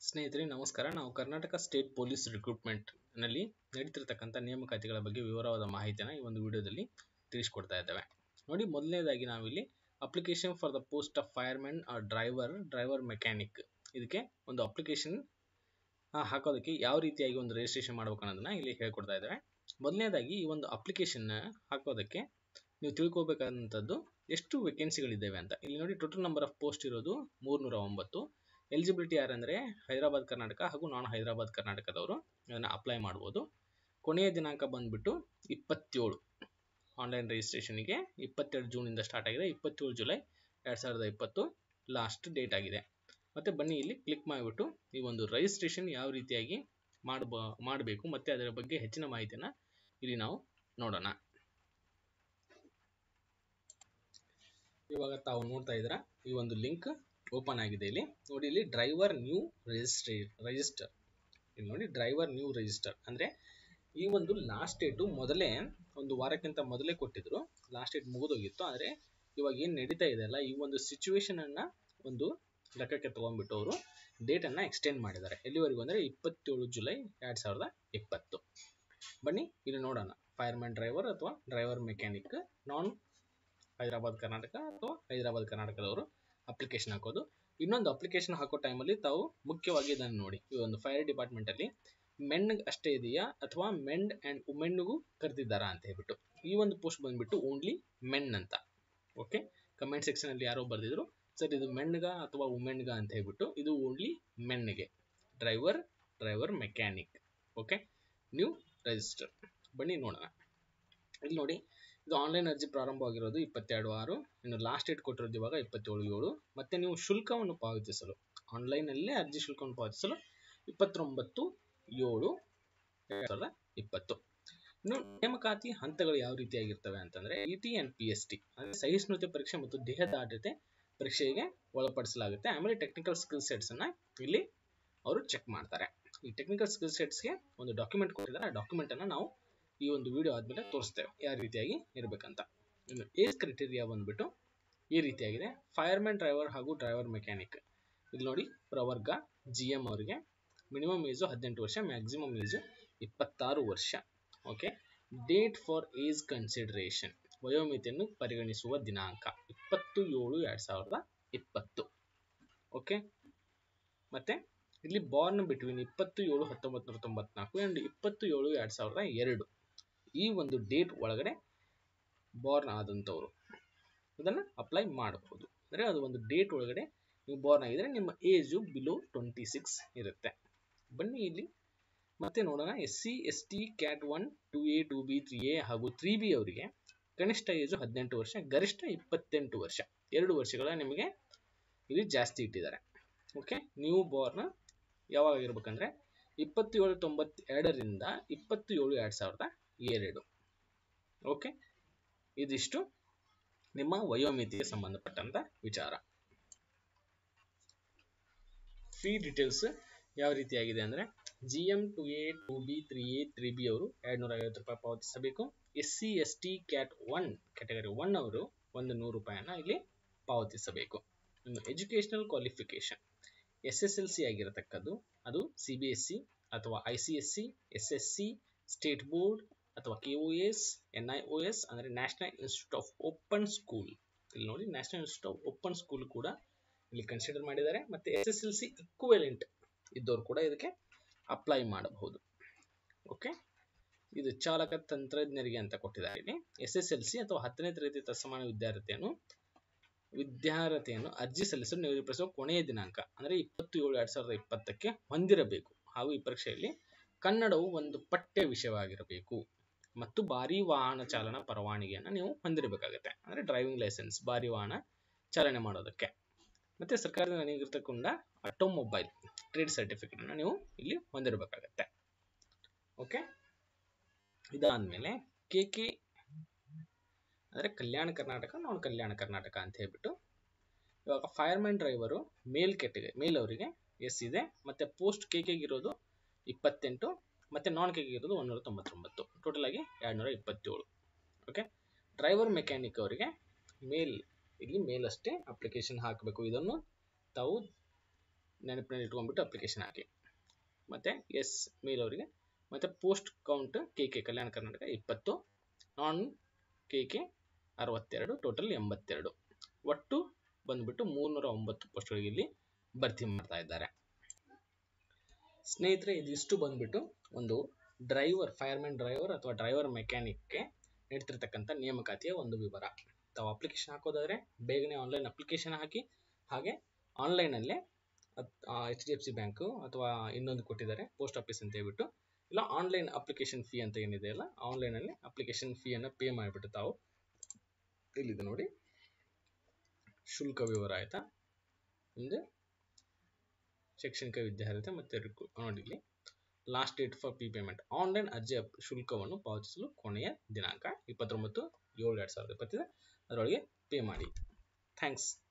ಸ್ನೇಹಿತರೆ ನಮಸ್ಕಾರ ನಾವು ಕರ್ನಾಟಕ ಸ್ಟೇಟ್ ಪೊಲೀಸ್ ರಿಕ್ರೂಟ್ಮೆಂಟ್ ನಲ್ಲಿ ನಡೀತಿರ್ತಕ್ಕಂಥ ನೇಮಕಾತಿಗಳ ಬಗ್ಗೆ ವಿವರವಾದ ಮಾಹಿತಿಯನ್ನು ಈ ಒಂದು ವಿಡಿಯೋದಲ್ಲಿ ತಿಳಿಸ್ಕೊಡ್ತಾ ಇದ್ದೇವೆ ನೋಡಿ ಮೊದಲನೇದಾಗಿ ನಾವಿಲ್ಲಿ application for the post of fireman or driver driver mechanic ಇದಕ್ಕೆ ಒಂದು ಅಪ್ಲಿಕೇಶನ್ ಹಾಕೋದಕ್ಕೆ ಯಾವ ರೀತಿಯಾಗಿ ಒಂದು ರಿಜಿಸ್ಟ್ರೇಷನ್ ಮಾಡ್ಬೇಕು ಅನ್ನೋದನ್ನ ಇಲ್ಲಿ ಹೇಳ್ಕೊಡ್ತಾ ಇದ್ದೇವೆ ಮೊದಲನೇದಾಗಿ ಈ ಒಂದು ಅಪ್ಲಿಕೇಶನ್ ಹಾಕೋದಕ್ಕೆ ನೀವು ತಿಳ್ಕೊಬೇಕಾದಂಥದ್ದು ಎಷ್ಟು ವೇಕೆನ್ಸಿಗಳಿದ್ದಾವೆ ಅಂತ ಇಲ್ಲಿ ನೋಡಿ ಟೋಟಲ್ ನಂಬರ್ ಆಫ್ ಪೋಸ್ಟ್ ಇರೋದು ಮೂರ್ನೂರ ಒಂಬತ್ತು ಎಲಿಜಿಬಿಲಿಟಿ ಯಾರಂದರೆ ಹೈದರಾಬಾದ್ ಕರ್ನಾಟಕ ಹಾಗೂ ನಾನ್ ಹೈದರಾಬಾದ್ ಕರ್ನಾಟಕದವರು ಅದನ್ನು ಅಪ್ಲೈ ಮಾಡ್ಬೋದು ಕೊನೆಯ ದಿನಾಂಕ ಬಂದುಬಿಟ್ಟು ಇಪ್ಪತ್ತೇಳು ಆನ್ಲೈನ್ ರಿಜಿಸ್ಟ್ರೇಷನ್ಗೆ ಇಪ್ಪತ್ತೆರಡು ಜೂನಿಂದ ಸ್ಟಾರ್ಟ್ ಆಗಿದೆ ಇಪ್ಪತ್ತೇಳು ಜುಲೈ ಎರಡು ಸಾವಿರದ ಇಪ್ಪತ್ತು ಲಾಸ್ಟ್ ಡೇಟ್ ಆಗಿದೆ ಮತ್ತು ಬನ್ನಿ ಇಲ್ಲಿ ಕ್ಲಿಕ್ ಮಾಡಿಬಿಟ್ಟು ಈ ಒಂದು ರಿಜಿಸ್ಟ್ರೇಷನ್ ಯಾವ ರೀತಿಯಾಗಿ ಮಾಡಬ ಮಾಡಬೇಕು ಮತ್ತು ಅದರ ಬಗ್ಗೆ ಹೆಚ್ಚಿನ ಮಾಹಿತಿಯನ್ನು ಇಲ್ಲಿ ನಾವು ನೋಡೋಣ ಇವಾಗ ತಾವು ನೋಡ್ತಾ ಇದ್ದೀರಾ ಈ ಒಂದು ಲಿಂಕ್ ಓಪನ್ ಆಗಿದೆ ಇಲ್ಲಿ ನೋಡಿ ಇಲ್ಲಿ ಡ್ರೈವರ್ ನ್ಯೂ ರಿಜಿಸ್ಟ್ರೇ ರಿಜಿಸ್ಟರ್ ಇಲ್ಲಿ ನೋಡಿ ಡ್ರೈವರ್ ನ್ಯೂ ರಿಜಿಸ್ಟರ್ ಅಂದರೆ ಈ ಒಂದು ಲಾಸ್ಟ್ ಡೇಟು ಮೊದಲೇ ಒಂದು ವಾರಕ್ಕಿಂತ ಮೊದಲೇ ಕೊಟ್ಟಿದ್ರು ಲಾಸ್ಟ್ ಡೇಟ್ ಮುಗಿದೋಗಿತ್ತು ಆದರೆ ಇವಾಗ ಏನು ನಡೀತಾ ಇದೆ ಅಲ್ಲ ಈ ಒಂದು ಸಿಚುವೇಶನನ್ನು ಒಂದು ಲೆಕ್ಕಕ್ಕೆ ತೊಗೊಂಡ್ಬಿಟ್ಟು ಅವರು ಡೇಟನ್ನು ಎಕ್ಸ್ಟೆಂಡ್ ಮಾಡಿದ್ದಾರೆ ಎಲ್ಲಿವರೆಗೂ ಅಂದರೆ ಇಪ್ಪತ್ತೇಳು ಜುಲೈ ಎರಡು ಸಾವಿರದ ಇಪ್ಪತ್ತು ಬನ್ನಿ ಇಲ್ಲಿ ನೋಡೋಣ ಫೈರ್ಮ್ಯಾನ್ ಡ್ರೈವರ್ ಅಥವಾ driver mechanic non Hyderabad Karnataka ಅಥವಾ ಹೈದರಾಬಾದ್ ಕರ್ನಾಟಕದವರು ಅಪ್ಲಿಕೇಶನ್ ಹಾಕೋದು ಇನ್ನೊಂದು ಅಪ್ಲಿಕೇಶನ್ ಹಾಕೋ ಟೈಮಲ್ಲಿ ತಾವು ಮುಖ್ಯವಾಗಿ ಇದನ್ನು ನೋಡಿ ಈ ಒಂದು ಫೈರ್ ಡಿಪಾರ್ಟ್ಮೆಂಟಲ್ಲಿ ಮೆನ್ಗೆ ಅಷ್ಟೇ ಇದೆಯಾ ಅಥವಾ ಮೆನ್ ಆ್ಯಂಡ್ ವುಮೆನ್ಗೂ ಕರೆದಿದ್ದಾರಾ ಅಂತ ಹೇಳ್ಬಿಟ್ಟು ಈ ಒಂದು ಪೋಸ್ಟ್ ಬಂದುಬಿಟ್ಟು ಓನ್ಲಿ ಮೆನ್ ಅಂತ ಓಕೆ ಕಮೆಂಟ್ ಸೆಕ್ಷನಲ್ಲಿ ಯಾರೋ ಬರೆದಿದ್ರು ಸರ್ ಇದು ಮೆನ್ಗ ಅಥವಾ ವುಮೆನ್ಗ ಅಂತ ಹೇಳ್ಬಿಟ್ಟು ಇದು ಓನ್ಲಿ ಮೆನ್ಗೆ driver driver mechanic okay new register ಬನ್ನಿ ನೋಡೋಣ ಇಲ್ಲಿ ನೋಡಿ ಇದು ಆನ್ಲೈನ್ ಅರ್ಜಿ ಪ್ರಾರಂಭವಾಗಿರೋದು ಇಪ್ಪತ್ತೆರಡು ಆರು ಇನ್ನು ಲಾಸ್ಟ್ ಡೇಟ್ ಕೊಟ್ಟಿರೋದು ಇವಾಗ ಇಪ್ಪತ್ತೇಳು ಏಳು ಮತ್ತು ನೀವು ಶುಲ್ಕವನ್ನು ಪಾವತಿಸಲು ಆನ್ಲೈನಲ್ಲೇ ಅರ್ಜಿ ಶುಲ್ಕವನ್ನು ಪಾವತಿಸಲು ಇಪ್ಪತ್ತೊಂಬತ್ತು ಏಳು ಎರಡು ಸಾವಿರದ ಇಪ್ಪತ್ತು ಇನ್ನು ನೇಮಕಾತಿ ಹಂತಗಳು ಯಾವ ರೀತಿಯಾಗಿರ್ತವೆ ಅಂತಂದರೆ E T and P S T ಅಂದರೆ ಸಹಿಷ್ಣುತೆ ಪರೀಕ್ಷೆ ಮತ್ತು ದೇಹದಾಢ್ಯತೆ ಪರೀಕ್ಷೆಗೆ ಒಳಪಡಿಸಲಾಗುತ್ತೆ ಆಮೇಲೆ ಟೆಕ್ನಿಕಲ್ ಸ್ಕಿಲ್ ಸೆಟ್ಸನ್ನು ಇಲ್ಲಿ ಅವರು ಚೆಕ್ ಮಾಡ್ತಾರೆ ಈ ಟೆಕ್ನಿಕಲ್ ಸ್ಕಿಲ್ ಸೆಟ್ಸ್ಗೆ ಒಂದು ಡಾಕ್ಯುಮೆಂಟ್ ಕೊಟ್ಟಿದ್ದಾರೆ ಆ ಡಾಕ್ಯುಮೆಂಟನ್ನು ನಾವು ಈ ಒಂದು ವಿಡಿಯೋ ಆದಮೇಲೆ ತೋರಿಸ್ತೇವೆ ಯಾವ ರೀತಿಯಾಗಿ ಇರಬೇಕಂತ ಇನ್ನು ಏಜ್ ಕ್ರೈಟೀರಿಯಾ ಬಂದುಬಿಟ್ಟು ಈ ರೀತಿಯಾಗಿದೆ ಫೈರ್ಮ್ಯಾನ್ ಡ್ರೈವರ್ ಹಾಗೂ ಡ್ರೈವರ್ ಮೆಕ್ಯಾನಿಕ್ ಇಲ್ಲಿ ನೋಡಿ ಪ್ರವರ್ಗ ಜಿ ಎಮ್ ಅವರಿಗೆ ಮಿನಿಮಮ್ ಏಜು ಹದಿನೆಂಟು ವರ್ಷ ಮ್ಯಾಕ್ಸಿಮಮ್ ಏಜು ಇಪ್ಪತ್ತಾರು ವರ್ಷ okay date for age consideration ವಯೋಮಿತಿಯನ್ನು ಪರಿಗಣಿಸುವ ದಿನಾಂಕ ಇಪ್ಪತ್ತು ಏಳು ಎರಡು ಸಾವಿರದ ಇಪ್ಪತ್ತು ಓಕೆ ಮತ್ತೆ ಇಲ್ಲಿ ಬಾರ್ನ್ ಬಿಟ್ವೀನ್ ಇಪ್ಪತ್ತು ಏಳು ಹತ್ತೊಂಬತ್ತು ನೂರ ತೊಂಬತ್ನಾಲ್ಕು ಆ್ಯಂಡ್ ಇಪ್ಪತ್ತು ಏಳು ಎರಡು ಸಾವಿರದ ಎರಡು ಈ ಒಂದು ಡೇಟ್ ಒಳಗಡೆ ಬಾರ್ನ್ ಆದಂಥವ್ರು ಅದನ್ನು ಅಪ್ಲೈ ಮಾಡಬಹುದು ಅಂದರೆ ಅದು ಒಂದು ಡೇಟ್ ಒಳಗಡೆ ನೀವು ಬಾರ್ನ್ ಆಗಿದ್ರೆ ನಿಮ್ಮ ಏಜು ಬಿಲೋ ಟ್ವೆಂಟಿ ಸಿಕ್ಸ್ ಇರುತ್ತೆ ಬನ್ನಿ ಇಲ್ಲಿ ಮತ್ತೆ ನೋಡೋಣ S C S T cat one two A two B three A ಹಾಗೂ ತ್ರೀ ಬಿ ಅವರಿಗೆ ಕನಿಷ್ಠ ಏಜು ಹದಿನೆಂಟು ವರ್ಷ ಗರಿಷ್ಠ ಇಪ್ಪತ್ತೆಂಟು ವರ್ಷ ಎರಡು ವರ್ಷಗಳ ನಿಮಗೆ ಇಲ್ಲಿ ಜಾಸ್ತಿ ಇಟ್ಟಿದ್ದಾರೆ ಓಕೆ ನ್ಯೂ ಬಾರ್ನ್ ಯಾವಾಗ ಇರಬೇಕಂದ್ರೆ ಇಪ್ಪತ್ತೇಳು ತೊಂಬತ್ತೆರಡರಿಂದ ಇಪ್ಪತ್ತು ಏಳು ಎರಡು ಸಾವಿರದ ಎರಡು ಓಕೆ ಇದಿಷ್ಟು ನಿಮ್ಮ ವಯೋಮಿತಿಗೆ ಸಂಬಂಧಪಟ್ಟಂತ ವಿಚಾರ ಫೀ ಡೀಟೇಲ್ಸ್ ಯಾವ ರೀತಿಯಾಗಿದೆ ಅಂದರೆ G M two A two B three A three B ಅವರು ಎರಡುನೂರ ಐವತ್ತು ರೂಪಾಯಿ ಪಾವತಿಸಬೇಕು S C S T cat one category one ಅವರು ಒಂದು ನೂರು ರೂಪಾಯಿಯನ್ನು ಇಲ್ಲಿ ಪಾವತಿಸಬೇಕು ಇನ್ನು educational qualification S S L C ಆಗಿರತಕ್ಕದ್ದು ಅದು ಸಿ ಬಿ ಎಸ್ ಸಿ ಅಥವಾ I C S C S S C state board ಅಥವಾ K O S N I O S ಅಂದರೆ national institute of open school ಇಲ್ಲಿ ನೋಡಿ national institute of open school ಕೂಡ ಇಲ್ಲಿ consider ಮಾಡಿದ್ದಾರೆ ಮತ್ತು S S L C equivalent ಇದ್ದವರು ಕೂಡ ಇದಕ್ಕೆ ಅಪ್ಲೈ ಮಾಡಬಹುದು ಓಕೆ ಇದು ಚಾಲಕ ತಂತ್ರಜ್ಞರಿಗೆ ಅಂತ ಕೊಟ್ಟಿದ್ದಾರೆ ಇಲ್ಲಿ ಎಸ್ ಎಸ್ ಎಲ್ ಸಿ ಅಥವಾ ಹತ್ತನೇ ತರಗತಿ ತತ್ಸಮಾನ ವಿದ್ಯಾರ್ಥಿಯನ್ನು ವಿದ್ಯಾರ್ಹತೆಯನ್ನು ಅರ್ಜಿ ಸಲ್ಲಿಸಲು ನಿಗದಿಪಡಿಸುವ ಕೊನೆಯ ದಿನಾಂಕ ಅಂದರೆ ಇಪ್ಪತ್ತು ಏಳು ಎರಡು ಸಾವಿರದ ಇಪ್ಪತ್ತಕ್ಕೆ ಹೊಂದಿರಬೇಕು ಹಾಗೂ ಈ ಪರೀಕ್ಷೆಯಲ್ಲಿ ಕನ್ನಡವು ಒಂದು ಪಠ್ಯ ವಿಷಯವಾಗಿರಬೇಕು ಮತ್ತು ಭಾರಿ ವಾಹನ ಚಾಲನಾ ಪರವಾನಗಿಯನ್ನು ನೀವು ಹೊಂದಿರಬೇಕಾಗುತ್ತೆ ಅಂದರೆ ಡ್ರೈವಿಂಗ್ ಲೈಸೆನ್ಸ್ ಭಾರಿ ವಾಹನ ಚಾಲನೆ ಮಾಡೋದಕ್ಕೆ ಮತ್ತು ಸರ್ಕಾರದಿಂದ ನೀಡಿರ್ತಕ್ಕಂಥ ಆಟೋಮೊಬೈಲ್ ಟ್ರೇಡ್ ಸರ್ಟಿಫಿಕೇಟನ್ನು ನೀವು ಇಲ್ಲಿ ಹೊಂದಿರಬೇಕಾಗತ್ತೆ ಓಕೆ ಇದಾದಮೇಲೆ ಕೆ ಕೆ ಅಂದರೆ ಕಲ್ಯಾಣ ಕರ್ನಾಟಕ ನಾನ್ ಕಲ್ಯಾಣ ಕರ್ನಾಟಕ ಅಂತ ಹೇಳ್ಬಿಟ್ಟು ಇವಾಗ fireman driver male category male ಅವರಿಗೆ ಎಸ್ ಇದೆ ಮತ್ತು ಪೋಸ್ಟ್ ಕೆ ಕೆಗಿರೋದು ಇಪ್ಪತ್ತೆಂಟು ಮತ್ತು ನಾನ್ ಕೆ ಇರೋದು ಒಂದೂರ ತೊಂಬತ್ತೊಂಬತ್ತು ಟೋಟಲ್ ಆಗಿ ಎರಡುನೂರ ಇಪ್ಪತ್ತೇಳು ಓಕೆ ಡ್ರೈವರ್ ಮೆಕ್ಯಾನಿಕ್ ಅವರಿಗೆ ಮೇಲ್ ಇಲ್ಲಿ ಮೇಲ್ ಅಷ್ಟೇ ಅಪ್ಲಿಕೇಶನ್ ಹಾಕಬೇಕು ಇದನ್ನು ತಾವು ನೆನಪಿನಲ್ಲಿ ಇಟ್ಕೊಂಡ್ಬಿಟ್ಟು ಅಪ್ಲಿಕೇಶನ್ ಹಾಕಿ ಮತ್ತು ಎಸ್ ಮೇಲ್ ಅವರಿಗೆ ಮತ್ತು post count K K Kalyana Karnataka ಇಪ್ಪತ್ತು ನಾನ್ ಕೆ ಕೆ ಅರವತ್ತೆರಡು ಟೋಟಲ್ ಎಂಬತ್ತೆರಡು ಒಟ್ಟು ಬಂದ್ಬಿಟ್ಟು ಮೂರ್ನೂರ ಒಂಬತ್ತು ಪೋಸ್ಟ್ಗಳಿಗೆ ಇಲ್ಲಿ ಭರ್ತಿ ಮಾಡ್ತಾ ಇದ್ದಾರೆ ಸ್ನೇಹಿತರೆ ಇದಿಷ್ಟು ಬಂದ್ಬಿಟ್ಟು ಒಂದು ಡ್ರೈವರ್ ಫೈರ್ಮ್ಯಾನ್ ಡ್ರೈವರ್ ಅಥವಾ ಡ್ರೈವರ್ ಮೆಕ್ಯಾನಿಕ್ಗೆ ನೀಡ್ತಿರ್ತಕ್ಕಂಥ ನೇಮಕಾತಿಯ ಒಂದು ವಿವರ ತಾವು ಅಪ್ಲಿಕೇಶನ್ ಹಾಕೋದಾದರೆ ಬೇಗನೆ ಆನ್ಲೈನ್ ಅಪ್ಲಿಕೇಶನ್ ಹಾಕಿ ಹಾಗೆ ಆನ್ಲೈನಲ್ಲೇ H D F C bank ಅಥವಾ ಇನ್ನೊಂದು ಕೊಟ್ಟಿದ್ದಾರೆ ಪೋಸ್ಟ್ ಆಫೀಸ್ ಅಂತ ಹೇಳ್ಬಿಟ್ಟು ಇಲ್ಲ ಆನ್ಲೈನ್ ಅಪ್ಲಿಕೇಶನ್ ಫೀ ಅಂತ ಏನಿದೆ ಅಲ್ಲ ಆನ್ಲೈನಲ್ಲಿ ಅಪ್ಲಿಕೇಶನ್ ಫೀಯನ್ನು ಪೇ ಮಾಡಿಬಿಟ್ಟು ತಾವು ಇಲ್ಲಿದೆ ನೋಡಿ ಶುಲ್ಕ ವಿವರ ಆಯಿತಾ ಮುಂದೆ ಶೈಕ್ಷಣಿಕ ವಿದ್ಯಾರ್ಹತೆ ಮತ್ತು ರಿಕ್ರು ನೋಡಿ ಇಲ್ಲಿ last date for P payment online ಅರ್ಜಿ ಅಪ್ ಶುಲ್ಕವನ್ನು ಪಾವತಿಸಲು ಕೊನೆಯ ದಿನಾಂಕ ಇಪ್ಪತ್ತೊಂಬತ್ತು ಏಳು ಎರಡು ಸಾವಿರದ ಇಪ್ಪತ್ತಿದೆ ಅದರೊಳಗೆ ಪೇ ಮಾಡಿ ಥ್ಯಾಂಕ್ಸ್